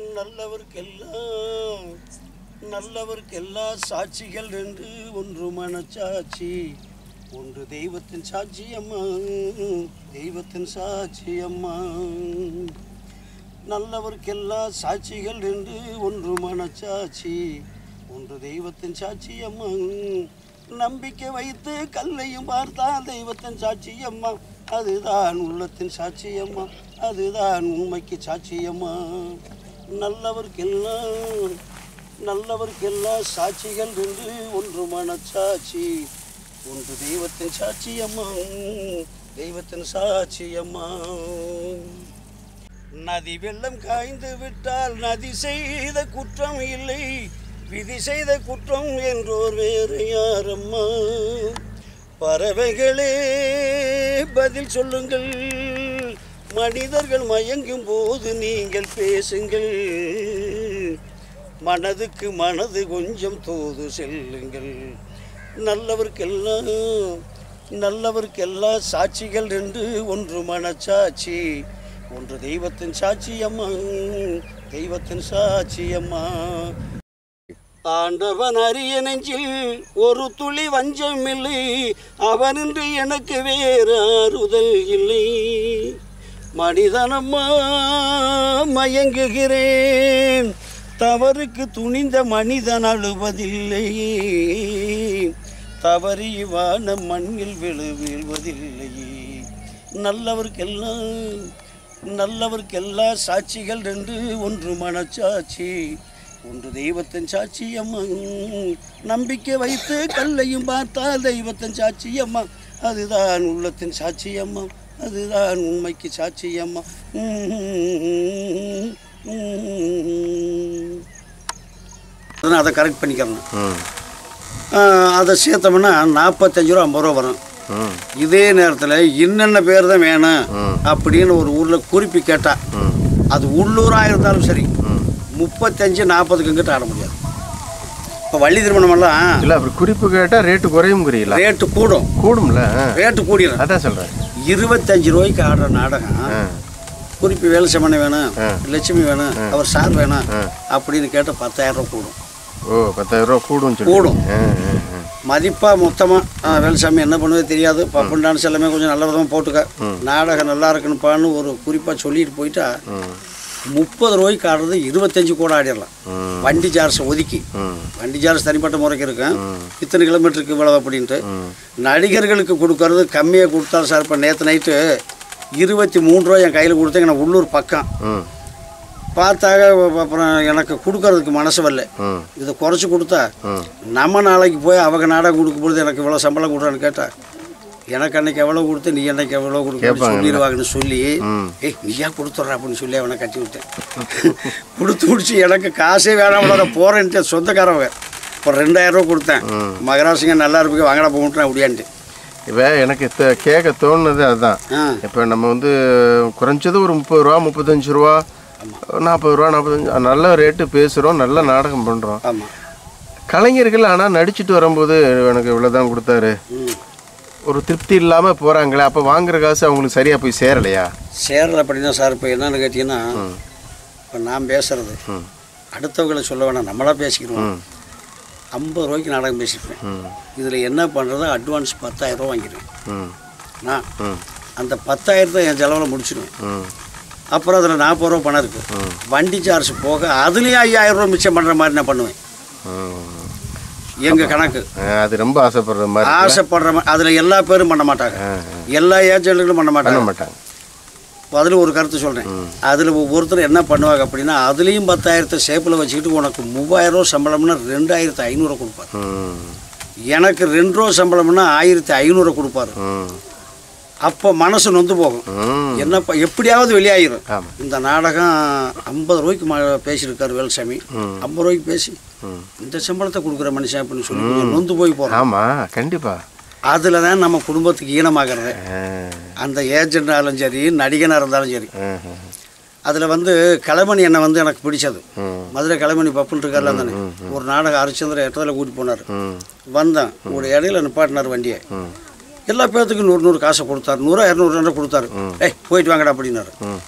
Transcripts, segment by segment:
நல்லவர்க்கெல்லாம் நல்லவர்க்கெல்லாம் சாட்சிகள் என்று ஒன்று மனச்சாட்சி ஒன்று தெய்வத்தின் சாட்சி அம்மா தெய்வத்தின் சாட்சி அம்மா நல்லவர்க்கெல்லாம் சாட்சிகள் என்று ஒன்று மனச்சாட்சி ஒன்று தெய்வத்தின் சாட்சி அம்மா நம்பிக்கை வைத்து கல்லையும் பார்த்தால் தெய்வத்தின் சாட்சி அம்மா அதுதான் உள்ளத்தின் சாட்சி அம்மா அதுதான் உண்மைக்கு சாட்சி அம்மா நல்லவர்க்கெல்லாம் நல்லவர்க்கெல்லாம் சாட்சிகள் என்று ஒன்று மனச்சாட்சி ஒன்று தெய்வத்தின் சாட்சி அம்மா தெய்வத்தின் சாட்சி அம்மா நதி வெள்ளம் காய்ந்து விட்டால் நதி செய்த குற்றம் இல்லை விதி செய்த குற்றம் என்றோர் வேறு யாரம்மா பறவைகளே பதில் சொல்லுங்கள் மனிதர்கள் மயங்கும் போது நீங்கள் பேசுங்கள் மனதுக்கு மனது கொஞ்சம் தூது செல்லுங்கள் நல்லவர்க்கெல்லாம் நல்லவர்க்கெல்லாம் சாட்சிகள் என்று ஒன்று மனச்சாட்சி ஒன்று தெய்வத்தின் சாட்சி அம்மா தெய்வத்தின் சாட்சி அம்மா ஆண்டவன் அரிய நெஞ்சில் ஒரு துளி வஞ்சம் இல்லை அவனின்றி எனக்கு வேறு ஆறுதல் இல்லை மனிதனம்மா மயங்குகிறேன் தவறுக்கு துணிந்த மனிதன் அழுவதில்லை தவறி வானம் மண்ணில் விழு வீழ்வதில்லை நல்லவர்க்கெல்லாம் நல்லவர்க்கெல்லாம் சாட்சிகள் என்று ஒன்று மனச்சாட்சி ஒன்று தெய்வத்தின் சாட்சி அம்மா நம்பிக்கை வைத்து கல்லையும் பார்த்தால் தெய்வத்தின் சாட்சி அம்மா அதுதான் உள்ளத்தின் சாட்சி அம்மா அதுதான் உண்மைக்கு சாட்சி அம்மா அதான் அதை கரெக்ட் பண்ணிக்கிறணும் ம் ஆஹ் அதை சேர்த்தோம்னா நாற்பத்தஞ்சு ரூபா ஐம்பது ரூபா வரும் ம் இதே நேரத்தில் இன்னென்ன பேர் தான் வேணும் ம். அப்படின்னு ஒரு ஊரில் குறிப்பி கேட்டா ம் அது உள்ளூராக இருந்தாலும் சரி ம் முப்பத்தஞ்சு நாற்பதுக்கு கிட்ட ஆட முடியாது இப்போ வள்ளி திருமணமெல்லாம் இல்லை அப்படி குறிப்பு கேட்டால் ரேட்டு குறையுங்கிறீங்களா ரேட்டு கூடும் கூடும்ல ஆ. ரேட்டு கூடிடும் அதான் சொல்கிறேன் இருபத்தஞ்சு ரூபாய்க்கு ஆடுற நாடகம் ஆ குறிப்பி வேலுசமனை வேணும் ஆ. லட்சுமி வேணும் அவர் சார் வேணும் ஆ. அப்படின்னு கேட்டால் பத்தாயிரம் ரூபா கூடும் ஓ பத்தாயிரம் ரூபா கூடும் சொல்லி கூடும். ஆ ஆ ஆ மதிப்பாக மொத்தமாக வேலுசாமி என்ன பண்ணுவது தெரியாது பப்புன் டான்ஸ் எல்லாமே கொஞ்சம் நல்ல விதமாக போட்டுக்க நாடகம் நல்லா இருக்குன்னுப்பான்னு ஒரு குறிப்பாக சொல்லிட்டு போயிட்டா ம் முப்பது ரூபாய்க்கு ஆடுறது இருபத்தஞ்சு கூட ஆடிடலாம் ம் வண்டி சார்ஜை ஒதுக்கி ம் வண்டி சார்ஜ் தனிப்பட்ட முறைக்கு இருக்கும் இத்தனை கிலோமீட்டருக்கு இவ்வளவு அப்படின்ட்டு ம் நடிகர்களுக்கு கொடுக்கறது கம்மியாக கொடுத்தாலும் சார் இப்போ நேற்று நைட்டு இருபத்தி மூணு ரூபா என் கையில் கொடுத்தேங்க நான் உள்ளூர் பக்கம் ம் பார்த்தாக அப்புறம் எனக்கு கொடுக்கறதுக்கு மனசு வரல ம் இதை குறைச்சி கொடுத்தா ம் நம்ம நாளைக்கு போய் அவங்க நாடகம் கொடுக்கும் பொழுது எனக்கு இவ்வளோ சம்பளம் கொடுறான்னு கேட்டா எனக்கு அன்னைக்கு எவ்வளோ கொடுத்து நீ எனக்கு எவ்வளோ கொடுக்க கேட்பாங்கல்ல. சொல்லிடுவாங்கன்னு சொல்லி ம். ஏய் நீயா கொடுத்துட்ற அப்படின்னு சொல்லி அவனை கட்டி விட்டேன் கொடுத்து முடிச்சு எனக்கு காசே வேணாம் நான் போகிறேன்ட்டு சொந்தக்காரவங்க ஒரு ரெண்டாயிரம் ரூபா கொடுத்தேன் ம். மகராசிங்க நல்லா இருப்பீங்க வாங்கடா போட்டுறேன் அப்படியான்ட்டு இப்போ எனக்கு த- கேட்க தோணுனது அதுதான் ஆ இப்போ நம்ம வந்து குறைஞ்சது ஒரு முப்பது ரூபா முப்பத்தஞ்சு ரூபா நாற்பது ரூபா நாற்பத்தஞ்சு நல்ல ரேட்டு பேசுகிறோம் நல்ல நாடகம் பண்ணுறோம் ஆமாம் கலைஞர்கள் ஆனால் நடிச்சிட்டு வரும்போது எனக்கு இவ்வளோ தான் கொடுத்தாரு ம் ஒரு திருப்தி இல்லாமல் போகிறாங்களே அப்போ வாங்குற காசு அவங்களுக்கு சரியாக போய் சேரலையா சேரல அப்படின்னா சார் இப்போ என்னன்னு கேட்டிங்கன்னா ம் இப்போ நான் பேசுறது ம் அடுத்தவங்களை சொல்ல வேணாம் நம்மளா பேசிக்கிறோம் ம் ஐம்பது ரூபாய்க்கு நாடகம் பேசியிருப்பேன் ம் இதில் என்ன பண்ணுறது அட்வான்ஸ் பத்தாயிரம் ரூபா வாங்கிடுவேன் ம் நான் ம் அந்த பத்தாயிரத்தை என் செலவில் முடிச்சிடுவேன் ம் அப்புறம் அதில் நாற்பது ரூபா பணம் இருக்குது ம். வண்டி சார்ஜ் போக அதுலேயும் ஐயாயிரம் ரூபா மிச்சம் பண்ணுற மாதிரி நான் பண்ணுவேன் ம். எங்கள் கணக்கு ஆ, அது ரொம்ப ஆசைப்படுற மாதிரி இருக்குல்ல? ஆசைப்படுற மாதிரி அதில் எல்லா பேரும் பண்ண மாட்டாங்க ஆ, ஆ. எல்லா ஏஜென்ட்டுகளும் பண்ண பண்ண மாட்டாங்க மாட்டாங்க அதில் ஒரு கருத்து சொல்கிறேன் அதில் ஒவ்வொருத்தர் என்ன பண்ணுவாங்க அப்படின்னா அதுலேயும் பத்தாயிரத்தை சேப்பில் வச்சுக்கிட்டு உனக்கு மூவாயிரம் ரூபா சம்பளம்னா ரெண்டாயிரத்து ஐநூறு கொடுப்பாரு ம் எனக்கு ரெண்டு ரூபா சம்பளம்னா ஆயிரத்தி ஐநூறு கொடுப்பாரு ம் அப்போ மனசு நொந்து போகும் ம் என்னப்பா எப்படியாவது வெளியாயிரும் ஆமாம் இந்த நாடகம் ஐம்பது ரூபாய்க்கு ம- பேசியிருக்காரு வேலுசாமி ம். ஐம்பது ரூபாய்க்கு பேசி ம் இந்த சம்பளத்தை கொடுக்குற மனுஷன் அப்படின்னு சொல்லி கொஞ்சம் நொந்து போய் போகிறோம் ஆமாம் கண்டிப்பாக அதில் தான் நம்ம குடும்பத்துக்கு ஈனமாகிறது ஆ அந்த ஏஜென்டாலும் சரி நடிகனாக இருந்தாலும் சரி ஆ, அதில் வந்து கலைமணி என்னை வந்து எனக்கு பிடிச்சது ம் மதுரை கலைமணி பப்புன்னு இருக்கார்ல தானே ஒரு நாடகம் ஹரிச்சந்திர இடத்துல கூட்டிட்டு போனார் ம் வந்தேன் ஒரு இடையில நிப்பாட்டினார் வண்டியை ம் எல்லா பேர்த்துக்கும் நூறு நூறு காசை கொடுத்தாரு நூறா இரநூறு ரெண்டு கொடுத்தாரு ஏய் போயிட்டு வாங்கடா அப்படின்னாரு ம்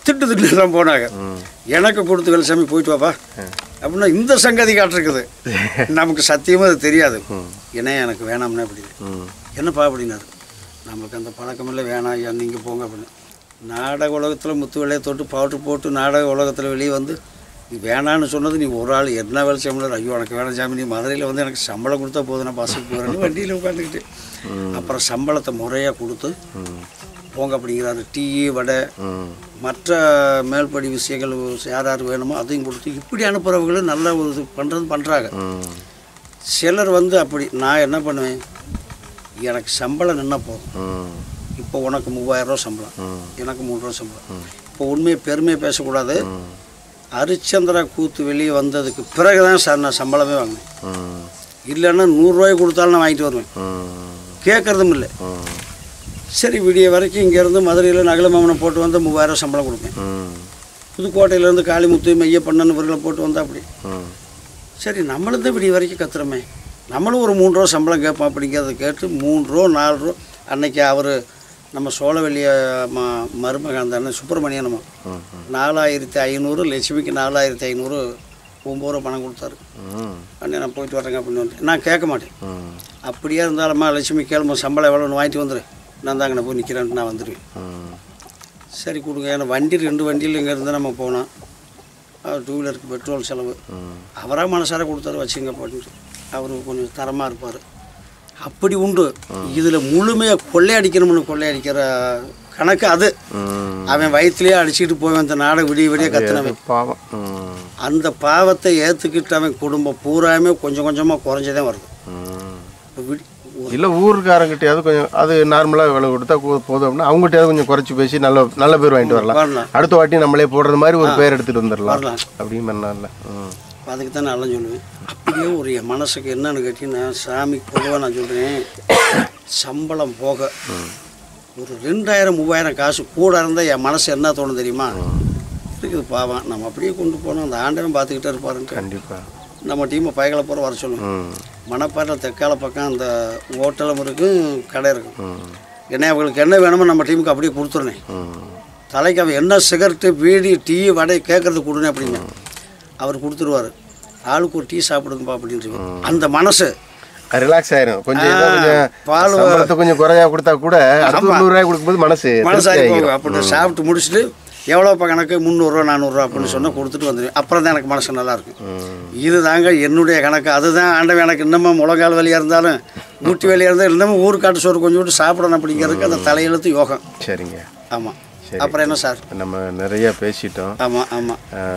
திட்டு திட்டு எல்லாம் போனாங்க எனக்கு கொடுத்து வேலுசாமி போயிட்டு வாப்பா அப்படின்னா இந்த சங்கதி காட்டிருக்குது நமக்கு சத்தியமாக அது தெரியாது ஏன்னா எனக்கு வேணாம்னா அப்படி ம் என்னப்பா அப்படின்னாரு நமக்கு அந்த பழக்கம் இல்லை வேணாம் ஐயா நீங்கள் போங்க அப்படின்னு நாடக உலகத்தில் முத்து வேலையை தொட்டு பவுட்ரு போட்டு நாடக உலகத்தில் வெளியே வந்து நீ வேணான்னு சொன்னது நீ ஒரு ஆள் என்ன வேலை செய்ய ஐயோ எனக்கு வேணாம் சாமி நீ மதுரையில் வந்து எனக்கு சம்பளம் கொடுத்தா போதும் நான் பஸ்ஸுக்கு போகிறேன்னு வண்டியில் உட்காந்துக்கிட்டு அப்புறம் சம்பளத்தை முறையாக கொடுத்து ம் போங்க அப்படிங்கிறாரு டீ வடை ம் மற்ற மேல்படி விஷயங்கள் யார் யார் வேணுமோ அதையும் கொடுத்து இப்படி அனுப்புகிறவங்களும் நல்ல ஒரு இது பண்ணுறது பண்ணுறாங்க ம் சிலர் வந்து அப்படி நான் என்ன பண்ணுவேன் எனக்கு சம்பளம் நின்னா போதும் ம் இப்போ உனக்கு மூவாயிரம் ரூபா சம்பளம் ம் எனக்கு மூணு ரூபா சம்பளம் இப்போ உண்மையை பெருமையை பேசக்கூடாது ஹரிச்சந்திரா கூத்து வெளியே வந்ததுக்கு பிறகு தான் சார் நான் சம்பளமே வாங்கினேன் ம் இல்லைன்னா நூறுரூவாய் கொடுத்தாலும் நான் வாங்கிட்டு வருவேன் ம் கேட்குறதும் இல்லை ம் சரி விடிய வரைக்கும் இங்கேருந்து மதுரையில் நகலமாமனை போட்டு வந்து மூவாயிரம் சம்பளம் கொடுப்பேன் ம் புதுக்கோட்டையிலேருந்து காளிமுத்து மெய்யப்பண்ணன் இவர்களை போட்டு வந்தா அப்படி ம் சரி நம்மளும் தான் விடிய வரைக்கும் கத்துறோமே நம்மளும் ஒரு மூணு ரூபா சம்பளம் கேட்போம் அப்படிங்கிறத கேட்டு மூணு ரூபா நாலு ரூபா அன்னைக்கு அவர் நம்ம சோழவெளிய ம மருமகன் அந்த அண்ணன் சுப்பிரமணியனம்மா ம் நாலாயிரத்தி ஐநூறு லட்சுமிக்கு நாலாயிரத்தி ஐநூறு ஒம்பது ரூபா பணம் கொடுத்தாரு ம் அண்ணே நான் போயிட்டு வரேங்க அப்படின்னு வந்து நான் கேட்க மாட்டேன் ம் அப்படியே இருந்தாலும்மா லட்சுமி கேளுமா சம்பளம் எவ்வளோன்னு வாங்கிட்டு வந்துடு நான் தாங்க நான் போய் நிற்கிறேன்ட்டு நான் வந்துடுவேன் ம் சரி கொடுங்க ஏன்னா வண்டி ரெண்டு வண்டியில் இங்கேருந்து நம்ம போனோம் டூ வீலருக்கு பெட்ரோல் செலவு ம் அவராக மனசார கொடுத்தாரு வச்சுங்க அப்படின்ட்டு அவர் கொஞ்சம் தரமாக இருப்பார் அப்படி உண்டு இதில் முழுமையாக கொள்ளையடிக்கணும்னு கொள்ளையடிக்கிற கணக்கு அது ம் அவன் வயிற்றுலேயே அடிச்சுட்டு போய் அந்த நாடை விடிய விடிய கத்துனவன் பாவம் ம் அந்த பாவத்தை ஏற்றுக்கிட்டு அவன் குடும்பம் பூராமே கொஞ்சம் கொஞ்சமாக குறைஞ்சதே வருது ம் இப்போ விடி ஒரு இல்லை ஊருக்காரங்கிட்டயாவது கொஞ்சம் அது நார்மலாக விலை கொடுத்தா போ- போதும் அப்படின்னா அவங்ககிட்டயாவது கொஞ்சம் குறைச்சி பேசி நல்ல நல்ல பேர் வாங்கிட்டு வரலாம் வரலாம் அடுத்த வாட்டி நம்மளே போடுறது மாதிரி ஒரு பேர் எடுத்துட்டு வந்துடலாம் வரலாம் அப்படின்னு பண்ணல ம் அதுக்கு தான் நான் சொல்லுவேன் அப்படியே ஒரு என் மனசுக்கு என்னன்னு கேட்டீங்கன்னா சாமிக்கு பொதுவாக நான் சொல்கிறேன் சம்பளம் போக ஒரு ரெண்டாயிரம் மூவாயிரம் காசு கூட இருந்தால் என் மனசு என்ன தோணும் தெரியுமா இருக்குது பாவம் நம்ம அப்படியே கொண்டு போனோம் அந்த ஆண்டவன் பார்த்துக்கிட்டே இருப்பாருன்ட்டு கண்டிப்பாக நம்ம டீமை பயகளை போகிற வர சொல்லுவேன் ம் மணப்பாறையில் தெற்கால பக்கம் அந்த ஹோட்டலும் இருக்கும் கடை இருக்கும் ம் ஏன்னா அவங்களுக்கு என்ன வேணுமோ நம்ம டீமுக்கு அப்படியே கொடுத்துருனேன் ம் தலைக்கு அவன் என்ன சிகரெட்டு பீடி டீ வடை கேட்கறது கொடுனே அப்படின்னு அவர் கொடுத்துருவாரு ஆளுக்கு ஒரு டீ சாப்பிடுங்கப்பா அப்படின்னு அந்த மனசு ரிலாக்ஸ் ஆயிரும் கொஞ்சம் ஏதோ கொஞ்சம் பால் சம்பளத்தை கொஞ்சம் குறையா கொடுத்தா கூட அடுத்து ஒரு நூறுரூவாய் கொடுக்கும்போது மனசு மனசாரி திருப்தி போகும் ஆகிரும். அப்படி சாப்பிட்டு முடிச்சுட்டு எவ்வளோப்பா கணக்கு முந்நூறுரூவா நானூறுரூவா அப்படின்னு சொன்னால் கொடுத்துட்டு வந்துடுவேன் அப்புறம் தான் எனக்கு மனசு நல்லா இருக்கும் ம் இது தாங்க என்னுடைய கணக்கு அதுதான் ஆண்டவன் எனக்கு இன்னமும் முழங்கால் வலியாக இருந்தாலும் மூட்டி வலியாக இருந்தாலும் இன்னமும் ஊருக்காட்டு சோறு கொஞ்சம் விட்டு சாப்பிடணும் அப்படிங்கிறதுக்கு அந்த தலையெழுத்து யோகம் சரிங்க ஆமாம் சரி. அப்புறம் என்ன சார் நம்ம நிறைய பேசிட்டோம் ஆமாம் ஆமாம்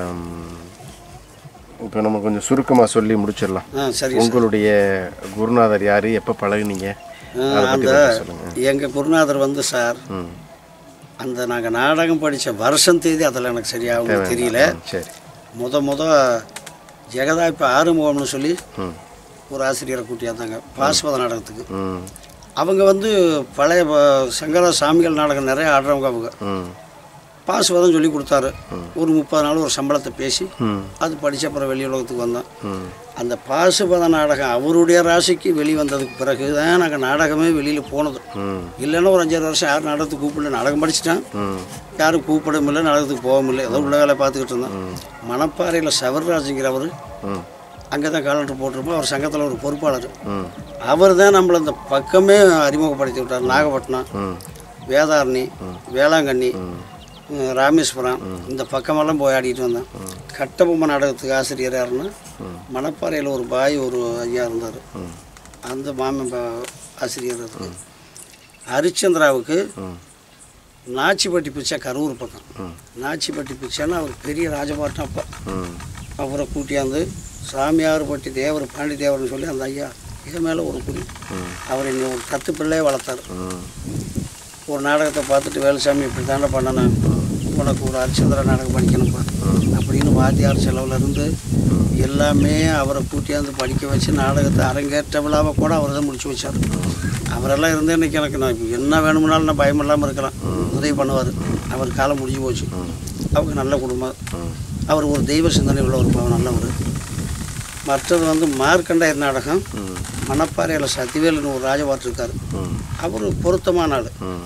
இப்போ நம்ம கொஞ்சம் சுருக்கமாக சொல்லி முடிச்சிடலாம் ஆ சரி உங்களுடைய குருநாதர் யாரு எப்போ பழகுனீங்க அதை பற்றி அந்த கொஞ்சம் சொல்லுங்க எங்கள் குருநாதர் வந்து சார் ம் அந்த நாங்கள் நாடகம் படித்த வருஷம் தேதி அதில் எனக்கு சரியாக ஒண்ணும் தெரியல ம், சரி முத முத ஜெகதாய்ப்பு ஆறுமுகம்னு சொல்லி ம் ஒரு ஆசிரியரை கூட்டியாந்தாங்க பாஸ்வத நாடகத்துக்கு ம் அவங்க வந்து பழைய ப- சங்கர சாமிகள் நாடகம் நிறைய ஆடுறவங்க அவங்க ம் பாஸ்வதம் சொல்லி கொடுத்தாரு ஒரு முப்பது நாள் ஒரு சம்பளத்தை பேசி ம் அது படித்த அப்புறம் வெளி உலகத்துக்கு வந்தோம் ம் அந்த பாசுபத நாடகம் அவருடைய ராசிக்கு வெளி வந்ததுக்கு பிறகு தான் நாங்கள் நாடகமே வெளியில் போனது ம் இல்லைன்னா ஒரு அஞ்சாறு வருஷம் யாரும் நாடகத்துக்கு கூப்பிடல நாடகம் படிச்சிட்டேன் ம் யாரும் கூப்பிடவும் இல்லை நாடகத்துக்கு போகவும் இல்லை ஏதோ உள்ள வேலை பார்த்துக்கிட்டு இருந்தோம் மணப்பாறையில் சவர்ராஜுங்கிறவர் ம் அங்கே தான் காலண்டர் போட்டிருப்போம் அவர் சங்கத்தில் ஒரு பொறுப்பாளர் ம் அவர் தான் நம்மளை அந்த பக்கமே அறிமுகப்படுத்தி விட்டார் நாகப்பட்டினம் ம் வேதாரணி வேளாங்கண்ணி உம், ராமேஸ்வரம் இந்த பக்கமெல்லாம் போய் ஆடிட்டு வந்தேன் கட்டபொம்மை நாடகத்துக்கு ஆசிரியர் யாருன்னா மணப்பாறையில் ஒரு பாய் ஒரு ஐயா இருந்தார் அந்த மாமன் பா- ஆசிரியர் இருக்கு ஹரிச்சந்திராவுக்கு ம் நாச்சிப்பட்டி பிச்சை கரூர் பக்கம் நாச்சிப்பட்டி பிச்சைன்னா அவர் பெரிய ராஜபாட்டம் அப்போ ம் அவரை கூட்டியாந்து சாமியார்பட்டி தேவர் பாண்டி தேவர்னு சொல்லி அந்த ஐயா இது மேலே ஒரு குறி ம். அவர் இன்னும் ஒரு பத்து பிள்ளையே வளர்த்தார் ம் ஒரு நாடகத்தை பார்த்துட்டு வேலுசாமி இப்படி தானே பண்ணணும் உனக்கு ஒரு ஹரிச்சந்திர நாடகம் படிக்கணும்ப்பா அப்படின்னு வாத்தியார் செலவுல இருந்து எல்லாமே அவரை கூட்டியாந்து படிக்க வச்சு நாடகத்தை அரங்கேற்ற விழாவை கூட அவர் தான் முடிச்சு வச்சார் அவரெல்லாம் இருந்து இன்னைக்கு எனக்கு நான் இப்ப என்ன வேணும்னாலும் நான் பயம் இல்லாமல் இருக்கலாம் உதவி பண்ணுவார் அவர் காலம் முடிஞ்சு போச்சு அவங்க நல்ல குடும்பம் அவர் ஒரு தெய்வ சிந்தனை உள்ள ஒரு பாவம் நல்லவர் மற்றது வந்து மார்க்கண்டாயர் நாடகம் ம் மணப்பாறையில் சத்திவேலுன்னு ஒரு ராஜபாட்டு இருக்கார் ம் அவர் பொருத்தமான ஆள் ம்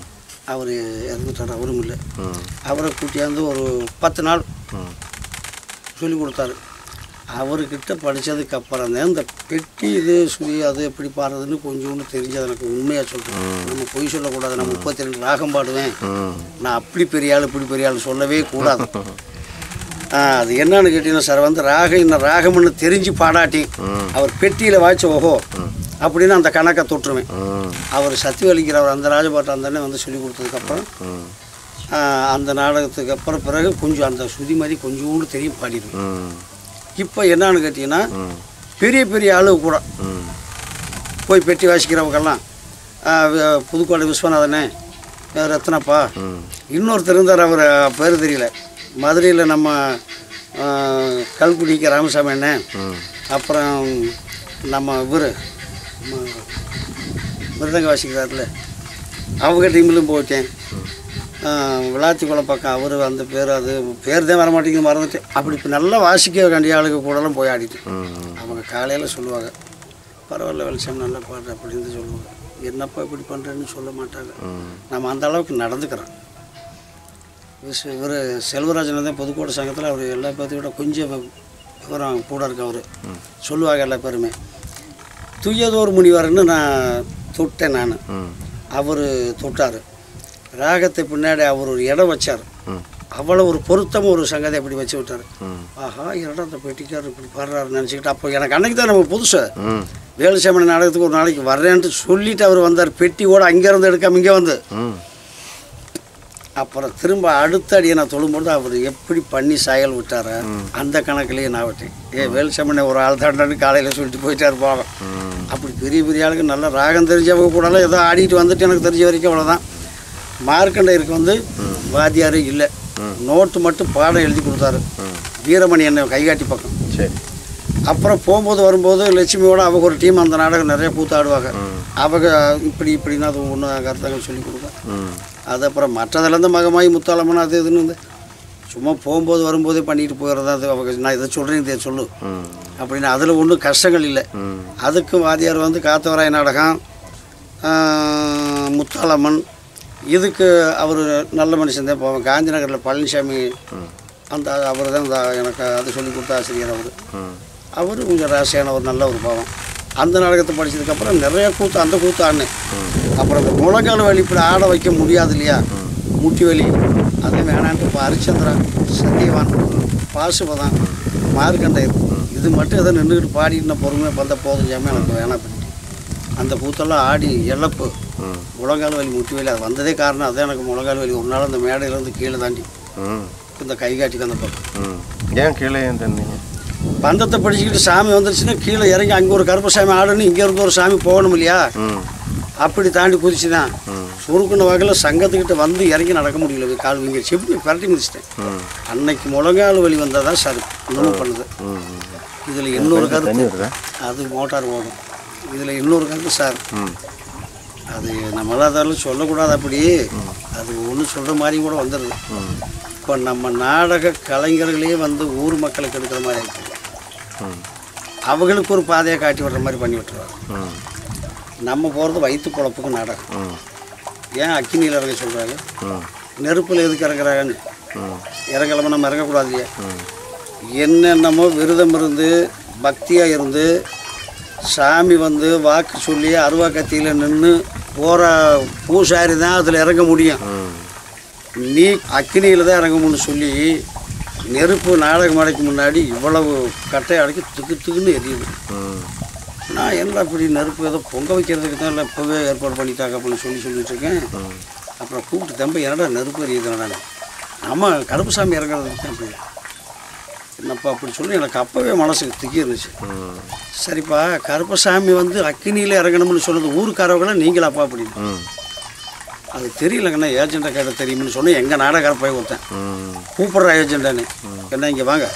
அவர் இறந்துட்டார் அவரும் இல்லை ம் அவரை கூட்டியாந்து ஒரு பத்து நாள் ம் சொல்லி கொடுத்தாரு அவர்கிட்ட படித்ததுக்கு அப்புறம் தான் இந்த பெட்டி இது சுரி அது எப்படி பாடுறதுன்னு கொஞ்சோண்டு தெரிஞ்சது எனக்கு உண்மையாக சொல்கிறேன் நம்ம பொய் சொல்லக்கூடாது நான் முப்பத்தி ரெண்டு ராகம் பாடுவேன் ம் நான் அப்படி பெரிய ஆள் இப்படி பெரிய ஆள் சொல்லவே கூடாது ஆ, அது என்னன்னு கேட்டீங்கன்னா சார் வந்து ராகம் இன்னும் ராகம்னு தெரிஞ்சு பாடாட்டி ம் அவர் பெட்டியில் வாய்ச்ச ஓஹோ அப்படின்னு அந்த கணக்கை தொட்டுருவேன் ம் அவர் சத்தியவலிக்கிறவர் அந்த ராஜபாட்டம் அந்தனே வந்து சொல்லி கொடுத்ததுக்கப்புறம் ம் ஆ, அந்த நாடகத்துக்கு அப்புறம் பிறகு கொஞ்சம் அந்த சுதி மாதிரி கொஞ்சோண்டு தெரியும் பாடிடுவேன் ம் இப்போ என்னன்னு கேட்டிங்கன்னா ம் பெரிய பெரிய ஆளு கூட ம் போய் பெட்டி வாசிக்கிறவங்கெல்லாம் ஆ, வி- புதுக்கோட்டை விஸ்வநாதனே ஆ, ரத்னப்பா ம் இன்னொருத்தர் இருந்தார் அவர் பேர் தெரியல மதுரையில் நம்ம ஆ, கல்குடிக்க ராமசாமி அண்ணன் ம் அப்புறம் நம்ம இவர் மிருதங்க வாசிக்கிறார்ல அவங்க டீம்லையும் போயிட்டேன் விளாத்திக்குளம் பக்கம் அவர் அந்த பேர் அது பேர் தான் வர மாட்டேங்குது மறந்துட்டேன் அப்படி இப்போ நல்லா வாசிக்க வேண்டிய ஆளுங்க கூடலாம் போய் ஆடிட்டேன் ம் அவங்க காலையில் சொல்லுவாங்க பரவாயில்ல வெளிச்சம் நல்லா பாடுற அப்படின்னு சொல்லுவாங்க என்னப்பா இப்படி பண்ணுறேன்னு சொல்ல மாட்டாங்க ம் நம்ம அந்த அளவுக்கு நடந்துக்கிறோம் விஸ் இவர் செல்வராஜன் தான் புதுக்கோட்டை சங்கத்தில் அவர் எல்லா பேர்த்தையும் விட கொஞ்சம் விவரம் கூட இருக்கு அவர் சொல்லுவாங்க எல்லா பேருமே துய்யதோர் முனிவர்னு நான் தொட்டேன் நான் ம் அவர் தொட்டார் ராகத்தை பின்னாடி அவர் ஒரு இடம் வச்சார் ம் அவ்வளோ ஒரு பொருத்தம் ஒரு சங்கத்தை அப்படி வச்சு விட்டார் ம் ஆஹா இடம் அந்த பெட்டிக்கார் இப்படி பாடுறாருன்னு நினச்சிக்கிட்டு அப்போ எனக்கு அன்னைக்கு தான் நம்ம புதுசு ம் வேலுசாமி நாடகத்துக்கு ஒரு நாளைக்கு வர்றேன்ட்டு சொல்லிட்டு அவர் வந்தார் பெட்டியோட அங்கேருந்து எடுக்காம இங்கே வந்து ம் அப்புறம் திரும்ப அடுத்த அடியை நான் தொழும்போது அவர் எப்படி பண்ணி சாயல் விட்டார அந்த கணக்குலேயே நான் விட்டேன் ஏ வேலுசாமி ஒரு ஆள் தாண்டான்னு காலையில் சொல்லிட்டு போயிட்டாரு போவேன் ம் அப்படி பெரிய பெரிய ஆளுக்கு நல்ல ராகம் தெரிஞ்சவங்க கூடலாம் ஏதோ ஆடிட்டு வந்துட்டு எனக்கு தெரிஞ்ச வரைக்கும் அவ்வளோதான் மார்க்கண்டையருக்கு வந்து வாத்தியார் இல்லை நோட்டு மட்டும் பாடம் எழுதி கொடுத்தாரு ம் வீரமணி என்ன கைகாட்டி பக்கம் சரி அப்புறம் போகும்போது வரும்போது லட்சுமியோட அவங்க ஒரு டீம் அந்த நாடகம் நிறைய கூத்தாடுவாங்க ம் அவங்க இப்படி இப்படின்னா அது ஒன்று கருத்தங்கள் சொல்லி கொடுப்பேன் ம் அது அப்புறம் மற்றதுலேருந்து மகமாயி முத்தாளம்மன் அது இதுன்னு வந்து சும்மா போகும்போது வரும்போதே பண்ணிட்டு போயிடுறதா அது அவங்க நான் இதை சொல்கிறேன் இதை சொல்லு ம் அப்படின்னு அதில் ஒன்றும் கஷ்டங்கள் இல்லை ம் அதுக்கு வாத்தியார் வந்து காத்தவராய நாடகம் ஆஹ், முத்தாளம்மன் இதுக்கு அவர் நல்ல மனுஷன் தான் போவேன் காந்தி நகரில் பழனிசாமி அந்த அவர் தான் இந்த எனக்கு அது சொல்லி கொடுத்த ஆசிரியர் அவர் ம் அவர் கொஞ்சம் ராசியான ஒரு நல்ல ஒரு பாவம் அந்த நாடகத்தை படிச்சதுக்கப்புறம் நிறைய கூத்து அந்த கூத்து ஆடினேன் அப்புறம் இந்த முழங்கால் வலி இப்படி ஆட வைக்க முடியாது இல்லையா முட்டி வலி அதே வேணான்ட்டு இப்போ ஹரிச்சந்திரன் சத்தியவான் பாசுபதான் மார்க்கண்டையர் இது மட்டும் எதோ நின்றுக்கிட்டு பாடிட்டு நான் பொறுமையாக வந்த போதும் ஜாமே எனக்கு வேணாம் பண்ணிட்டு அந்த கூத்தெல்லாம் ஆடி இழப்பு ம் முழங்கால் வலி முட்டி வலி அது வந்ததே காரணம் அதான் எனக்கு முழங்கால் வலி ஒரு நாள் அந்த மேடையிலேருந்து கீழே தாண்டி ம் இந்த கை காட்டிக்கு அந்த பக்கம் ம் ஏன் கீழே ஏன் தந்தீங்க பந்தத்தை படிச்சுக்கிட்டு சாமி வந்துருச்சுன்னா கீழே இறங்கி அங்கே ஒரு கருப்பசாமி ஆடணும் இங்கே இருந்து ஒரு சாமி போகணும் இல்லையா ம் அப்படி தாண்டி குதிச்சு தான் ம் சுருக்குன வகையில் சங்கத்துக்கிட்ட வந்து இறங்கி நடக்க முடியல கால் வீங்க செப்பி பரட்டி மிதிச்சிட்டேன் ம் அன்னைக்கு முழங்கால் வலி வந்தால் தான் சரி இன்னமும் பண்ணுது ம் இதில் இன்னொரு கருத்து தண்ணி வருதா அது மோட்டார் ஓடும் இதில் இன்னொரு கருத்து சார் ம் அது நம்மளால் அதெல்லாம் சொல்லக்கூடாது அப்படி அது ஒன்று சொல்கிற மாதிரி கூட வந்துடுது ம் இப்போ நம்ம நாடக கலைஞர்களே வந்து ஊர் மக்களுக்கு எடுக்கிற மாதிரி இருக்குது ம் அவங்களுக்கு ஒரு பாதையை காட்டி விடுற மாதிரி பண்ணி விட்டுருவாங்க ம் நம்ம போகிறது வயிற்று குழப்புக்கு நாடகம் ம் ஏன் அக்கினியில் இறங்க சொல்கிறாங்க ம் நெருப்பில் எதுக்கு இறங்குறாங்கன்னு ம் இறங்கலாம நம்ம இறங்கக்கூடாது இல்லையா ம் என்னென்னமோ விரதம் இருந்து பக்தியாக இருந்து சாமி வந்து வாக்கு சொல்லி அருவா கத்தியில் நின்று போகிற பூசாரி தான் அதில் இறங்க முடியும் ம் நீ அக்கினியில் தான் இறங்கணும்னு சொல்லி நெருப்பு நாடக மடைக்கு முன்னாடி இவ்வளவு கட்டை அடைக்கி திக்கு திக்குன்னு எரியுது ம் நான் என்ன இப்படி நெருப்பு ஏதோ பொங்க வைக்கிறதுக்கு தான் இல்லை இப்போவே ஏற்பாடு பண்ணிட்டாங்க அப்படின்னு சொல்லி சொல்லிட்டு இருக்கேன் ம் அப்புறம் கூப்பிட்டு தம்பி என்னடா நெருப்பு எரியுதுடா நம்ம கருப்புசாமி இறங்குறதுக்கு தான் அப்படி என்னப்பா அப்படி சொல்லி எனக்கு அப்போவே மனசுக்கு திக்கி இருந்துச்சு ம் சரிப்பா கருப்பசாமி வந்து அக்கினியில் இறங்கணும்னு சொன்னது ஊருக்காரவங்களாம் நீங்களாப்பா அப்படின்னு ம் அது தெரியலங்கண்ணா ஏஜெண்ட்டை கேட்ட தெரியும்னு சொன்னேன் எங்கள் நாடகார போய் கொடுத்தேன் ம் கூப்பிட்ற ஏஜெண்டானு என்ன இங்கே வாங்க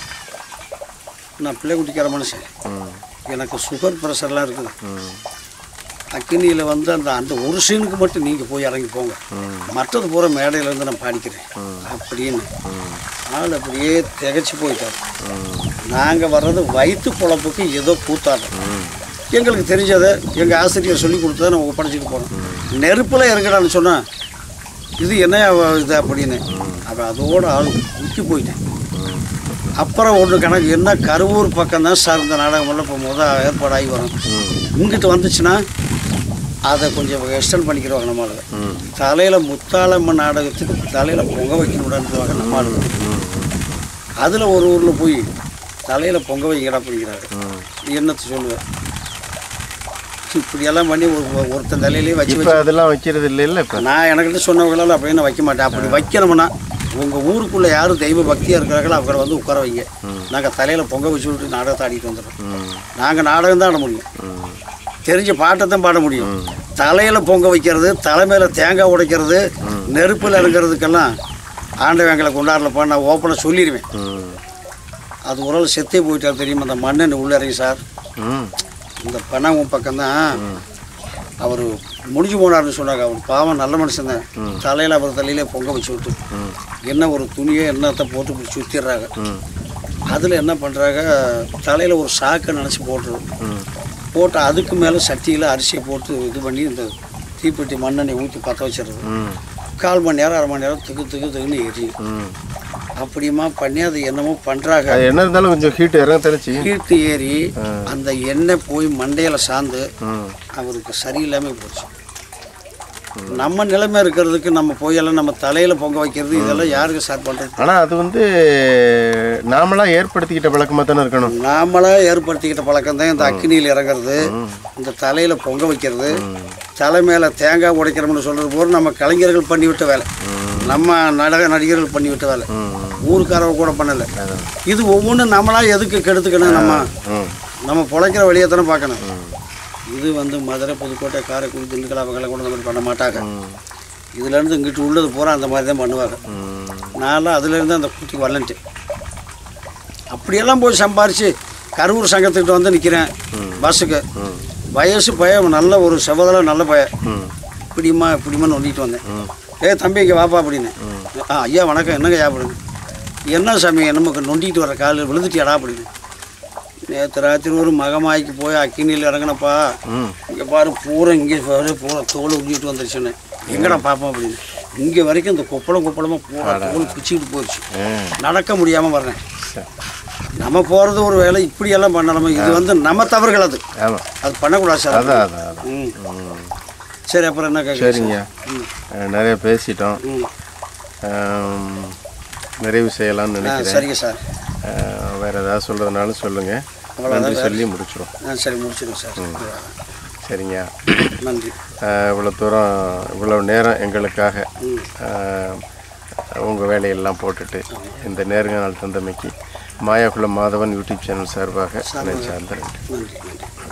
நான் பிள்ளை குட்டிக்கார மனுஷன் ம் எனக்கு சுகர் ப்ரெஷர்லாம் இருக்குது ம் அக்கினியில் வந்து அந்த அந்த ஒரு சீனுக்கு மட்டும் நீங்கள் போய் இறங்கி போங்க ம் மற்றது பூரா மேடையிலேருந்து நான் பாடிக்கிறேன் அப்படின்னு ம் ஆள் அப்படியே திகைச்சு போயிட்டார் ம் நாங்கள் வர்றது வயிற்று பொழப்புக்கு ஏதோ கூத்தாடுறோம் ம் எங்களுக்கு தெரிஞ்சதை எங்கள் ஆசிரியர் சொல்லி கொடுத்ததை நம்ம படிச்சுட்டு போகிறோம் நெருப்பில் இறங்கடான்னு சொன்னால் இது என்ன இது அப்படின்னு அப்போ அதோட ஆள் முக்கி போயிட்டேன் அப்புறம் ஒன்று கணக்கு என்ன கருவூர் பக்கம் தான் சார் இந்த நாடகமெல்லாம் இப்போ முதல் ஏற்பாடாகி வரும் இங்கிட்டு வந்துச்சுன்னா அதை கொஞ்சம் எக்ஸ்டெண்ட் பண்ணிக்கிறவாங்க நம்மளுக்கு ம் தலையில் முத்தாளம்மன் நாடகத்துக்கு தலையில் பொங்க வைக்கணும்டான்றவாங்க நம்ம ஆளுங்க அதில் ஒரு ஊரில் போய் தலையில் பொங்க வைக்கடா அப்படிங்கிறாரு ம் என்னத்தை சொல்லுவேன் இப்படியெல்லாம் பண்ணி ஒரு ஒருத்தன் தலையிலேயே வச்சு இப்போ அதெல்லாம் வைக்கிறது இல்லைல்ல இப்போ நான் எனக்கிட்ட சொன்னவங்களால அப்படியே நான் வைக்க மாட்டேன் அப்படி வைக்கணும்னா உங்கள் ஊருக்குள்ளே யாரும் தெய்வ பக்தியாக இருக்கிறாங்களோ அவரை வந்து உட்கார வைங்க நாங்கள் தலையில் பொங்க வச்சு விட்டு நாடகத்தை ஆடிட்டு வந்துடுறோம் ம் நாங்கள் நாடகம் தான் ஆட முடியும் ம் தெரிஞ்ச பாட்டை தான் பாட முடியும் தலையில் பொங்க வைக்கிறது தலை மேலே தேங்காய் உடைக்கிறது நெருப்பில் இறங்குறதுக்கெல்லாம் ஆண்டவங்களை கொண்டாடலப்பா நான் ஓப்பனாக சொல்லிடுவேன் ம் அது ஒரு ஆள் செத்தே போயிட்டார் தெரியுமா அந்த மண்ணெண்ணெய் உள்ளே இறங்கி சார் ம் இந்த பணம் பக்கம்தான் அவர் முடிஞ்சு போனார்னு சொன்னாங்க அவர் பாவம் நல்ல மனுஷன் தான் தலையில் அவர் தலையிலே பொங்க வச்சு விட்டு ம் என்ன ஒரு துணியை என்னத்தை போட்டு இப்படி சுற்றிடுறாங்க ம் அதில் என்ன பண்ணுறாங்க தலையில் ஒரு சாக்கை நினச்சி போட்டுரும் ம் போட்டு அதுக்கு மேலே சட்டியில் அரிசியை போட்டு இது பண்ணி இந்த தீப்பெட்டி மண்ணெண்ணெய் ஊற்றி பற்ற வச்சிடுறது ம் கால் மணி நேரம் அரை மணி நேரம் திக்கு திக்கு திக்குன்னு எரியும் ம் அப்படியுமா பண்ணி அது என்னமோ பண்ணுறாங்க அது என்ன இருந்தாலும் கொஞ்சம் ஹீட் இறங்க தெளிச்சு கீழ்த்து ஏறி அந்த எண்ணெய் போய் மண்டையில் சார்ந்து ம் அவருக்கு சரியில்லாமல் போச்சு நம்ம நிலைமை இருக்கிறதுக்கு நம்ம போயெல்லாம் நம்ம தலையில் பொங்க வைக்கிறது இதெல்லாம் யாருக்கு ஸ்டார்ட் பண்ணுறது ஆனால் அது வந்து நாமளா ஏற்படுத்திக்கிட்ட பழக்கமாக தானே இருக்கணும் நாமளாக ஏற்படுத்திக்கிட்ட பழக்கம் தான் இந்த அக்னியில் இறங்குறது இந்த தலையில் பொங்க வைக்கிறது தலை மேலே தேங்காய் உடைக்கிறோம்னு சொல்கிறது போது நம்ம கலைஞர்கள் பண்ணிவிட்ட வேலை நம்ம நாடக நடிகர்கள் பண்ணிவிட்ட வேலை ம் ஊருக்காரவங்க கூட பண்ணலை இது ஒவ்வொன்றும் நம்மளாக எதுக்கு கெடுத்துக்கணும் நம்ம ம் நம்ம பிழைக்கிற வழியை தானே பார்க்கணும் இது வந்து மதுரை புதுக்கோட்டை காரைக்குடி திண்டுக்கல் அவங்கெல்லாம் கூட இந்த மாதிரி பண்ண மாட்டாங்க இதுலேருந்து இங்கிட்டு உள்ளது பூரா அந்த மாதிரி தான் பண்ணுவாங்க ம் நான்லாம் அதுலேருந்து அந்த குட்டி வரலன்ட்டு அப்படியெல்லாம் போய் சம்பாரித்து கரூர் சங்கத்துக்கிட்ட வந்து நிற்கிறேன் பஸ்ஸுக்கு வயசு பையன் நல்ல ஒரு செவதெல்லாம் நல்ல பையன் ம் இப்படிமா இப்படிமா நொண்டிட்டு வந்தேன் ஏ தம்பி இங்கே வாப்பா அப்படின்னு ஆ ஐயா வணக்கம் என்னங்க ஐயா அப்படின்னு என்ன சாமி நமக்கு நொண்டிட்டு வர காலில் விழுந்துட்டியாடா அப்படின்னு நேற்று ராத்திரி ஒரு மகமாய்க்கு போய் அக்கினியில் இறங்கினப்பா ம் இங்கே பாரு பூரா இங்கே பாரு பூரா தோலை உருட்டிட்டு வந்துருச்சுன்னு எங்கடா பார்ப்போம் அப்படின்னு இங்கே வரைக்கும் இந்த கொப்பளம் கொப்பளமாக பூரா தோல் பிச்சுக்கிட்டு போயிடுச்சு ஆ நடக்க முடியாமல் வர்றேன் சரி நம்ம போகிறது ஒரு வேலை இப்படியெல்லாம் பண்ணலாமா இது வந்து நம்ம தவறுகள் அது ஆமாம் அது பண்ணக்கூடாது சார் அதான் அதான் அதான் ம் ம் சரி அப்புறம் என்ன கேட்க சரிங்க அஹ், நிறைய பேசிட்டோம் ம் ஆம், நிறைவு செய்யலாம்னு ஆ நினைக்கிறேன் சரிங்க சார் அஹ், வேற ஏதாவது சொல்றதுனாலும் சொல்லுங்க நன்றி சொல்லி முடிச்சிடும் ஆ சரி முடிச்சிடுங்க சார் சரிங்க நன்றி அஹ், இவ்வளோ தூரம் இவ்வளோ நேரம் எங்களுக்காக ம் அஹ், உங்கள் வேலையெல்லாம் போட்டுட்டு இந்த நேர்காணல் தந்தமைக்கு மாயாக்குளம் மாதவன் யூடியூப் சேனல் சார்பாக நினைச்சார்ந்த நன்றி நன்றி நன்றி